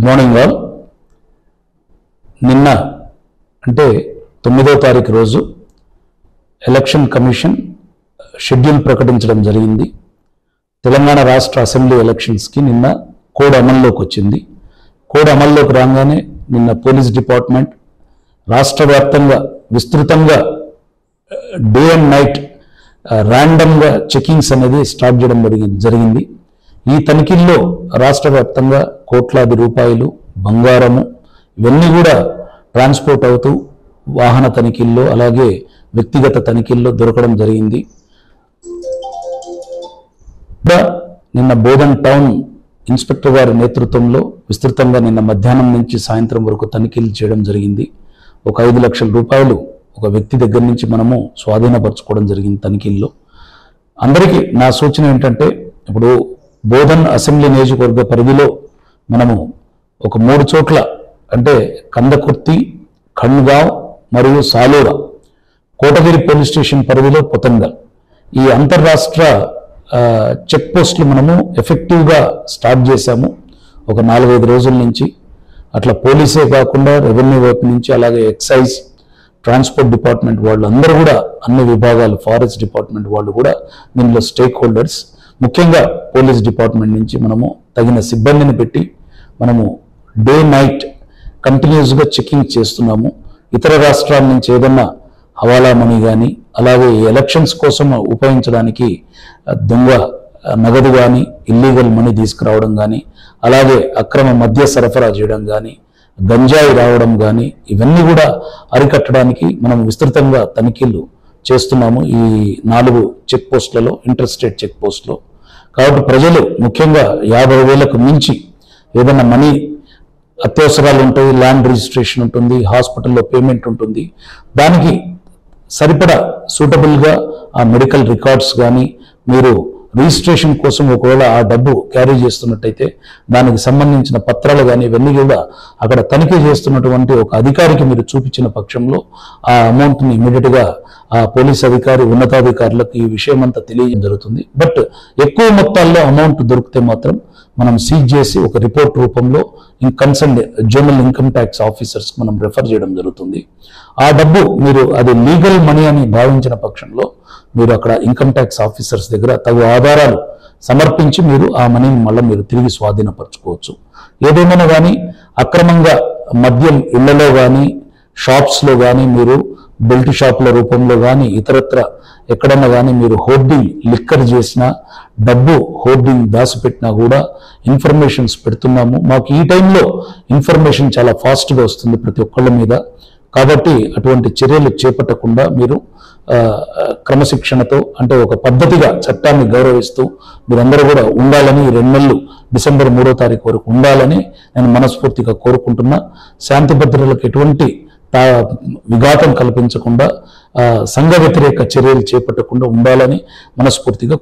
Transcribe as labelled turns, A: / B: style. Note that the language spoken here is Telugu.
A: మార్నింగ్ ఆల్ నిన్న అంటే తొమ్మిదో తారీఖు రోజు ఎలక్షన్ కమిషన్ షెడ్యూల్ ప్రకటించడం జరిగింది తెలంగాణ రాష్ట్ర అసెంబ్లీ ఎలక్షన్స్కి నిన్న కోడ్ అమల్లోకి వచ్చింది కోడ్ అమల్లోకి రాగానే నిన్న పోలీస్ డిపార్ట్మెంట్ రాష్ట్ర వ్యాప్తంగా విస్తృతంగా డే అండ్ నైట్ ర్యాండమ్గా చెకింగ్స్ అనేది స్టార్ట్ చేయడం జరిగి- జరిగింది ఈ తనిఖీల్లో రాష్ట్ర వ్యాప్తంగా కోట్లాది రూపాయలు బంగారము ఇవన్నీ కూడా ట్రాన్స్పోర్ట్ అవుతూ వాహన తనిఖీల్లో అలాగే వ్యక్తిగత తనిఖీల్లో దొరకడం జరిగింది కూడా నిన్న బోధన్ టౌన్ ఇన్స్పెక్టర్ గారి నేతృత్వంలో విస్తృతంగా నిన్న మధ్యాహ్నం నుంచి సాయంత్రం వరకు తనిఖీలు చేయడం జరిగింది ఒక ఐదు లక్షల రూపాయలు ఒక వ్యక్తి దగ్గర నుంచి మనము స్వాధీనపరచుకోవడం జరిగింది తనిఖీల్లో అందరికీ నా సూచన ఏంటంటే ఇప్పుడు బోధన్ అసెంబ్లీ నియోజకవర్గ పరిధిలో మనము ఒక మూడు చోట్ల అంటే కందకుర్తి ఖండ్గావ్ మరియు సాలూరా కోటగిరి పోలీస్ స్టేషన్ పరిధిలో పొతంగల్ ఈ అంతర్రాష్ట్ర ఆ, చెక్ పోస్టులు మనము ఎఫెక్టివ్గా స్టార్ట్ చేశాము ఒక నాలుగైదు రోజుల నుంచి అట్లా పోలీసే కాకుండా రెవెన్యూ వైపు నుంచి అలాగే ఎక్సైజ్ ట్రాన్స్పోర్ట్ డిపార్ట్మెంట్ వాళ్ళు అందరూ కూడా అన్ని విభాగాలు ఫారెస్ట్ డిపార్ట్మెంట్ వాళ్ళు కూడా దీనిలో స్టేక్ హోల్డర్స్ ముఖ్యంగా పోలీస్ డిపార్ట్మెంట్ నుంచి మనము తగిన సిబ్బందిని పెట్టి మనము డే నైట్ కంటిన్యూస్గా చెకింగ్ చేస్తున్నాము ఇతర రాష్ట్రాల నుంచి ఏదన్నా హవాలా మనీ కానీ అలాగే ఈ ఎలక్షన్స్ కోసం ఉపయోగించడానికి ఆ, దొంగ ఆ, నగదు కానీ ఇల్లీగల్ మనీ తీసుకురావడం కానీ అలాగే అక్రమ మద్య సరఫరా చేయడం కానీ గంజాయి రావడం కానీ ఇవన్నీ కూడా అరికట్టడానికి మనం విస్తృతంగా తనిఖీలు చేస్తున్నాము ఈ నాలుగు చెక్ పోస్టులలో ఇంటర్ స్టేట్ చెక్ పోస్టులో కాబట్టి ప్రజలు ముఖ్యంగా యాభై వేలకు మించి ఏదైనా మనీ అత్యవసరాలు ఉంటాయి ల్యాండ్ రిజిస్ట్రేషన్ ఉంటుంది హాస్పిటల్లో పేమెంట్ ఉంటుంది దానికి సరిపడా సూటబుల్గా ఆ మెడికల్ రికార్డ్స్ కానీ మీరు రిజిస్ట్రేషన్ కోసం ఒకవేళ ఆ డబ్బు క్యారీ చేస్తున్నట్టయితే దానికి సంబంధించిన పత్రాలు కానీ ఇవన్నీ కూడా అక్కడ తనిఖీ చేస్తున్నటువంటి ఒక అధికారికి మీరు చూపించిన పక్షంలో ఆ అమౌంట్ని ఇమీడియట్గా ఆ పోలీస్ అధికారి ఉన్నతాధికారులకు ఈ విషయం అంతా తెలియజేయడం జరుగుతుంది బట్ ఎక్కువ మొత్తాల్లో అమౌంట్ దొరికితే మాత్రం మనం సీజ్ చేసి ఒక రిపోర్ట్ రూపంలో concern general income tax officers మనం రెఫర్ చేయడం జరుగుతుంది ఆ డబ్బు మీరు అది లీగల్ మనీ అని భావించిన పక్షంలో మీరు అక్కడ ఇన్కమ్ ట్యాక్స్ ఆఫీసర్స్ దగ్గర తగు ఆధారాలు సమర్పించి మీరు ఆ మనీని మళ్ళీ మీరు తిరిగి స్వాధీనపరచుకోవచ్చు ఏదేమైనా కానీ అక్రమంగా మద్యం ఇళ్లలో కానీ షాప్స్లో కానీ మీరు బెల్ట్ షాపుల రూపంలో కానీ ఇతరత్ర ఎక్కడన్నా కానీ మీరు హోర్డింగ్ లిక్కర్ చేసినా డబ్బు హోర్డింగ్ దాచిపెట్టినా కూడా ఇన్ఫర్మేషన్స్ పెడుతున్నాము మాకు ఈ టైంలో ఇన్ఫర్మేషన్ చాలా ఫాస్ట్గా వస్తుంది ప్రతి ఒక్కళ్ళ మీద కాబట్టి అటువంటి చర్యలు చేపట్టకుండా మీరు ఆ, ఆ, క్రమశిక్షణతో అంటే ఒక పద్ధతిగా చట్టాన్ని గౌరవిస్తూ మీరందరూ కూడా ఉండాలని ఈ రెండు నెలలు డిసెంబర్ మూడో తారీఖు వరకు ఉండాలని నేను మనస్ఫూర్తిగా కోరుకుంటున్నా శాంతి భద్రతలకు ఎటువంటి తా- విఘాతం కల్పించకుండా ఆ, సంఘ వ్యతిరేక చర్యలు చేపట్టకుండా ఉండాలని మనస్ఫూర్తిగా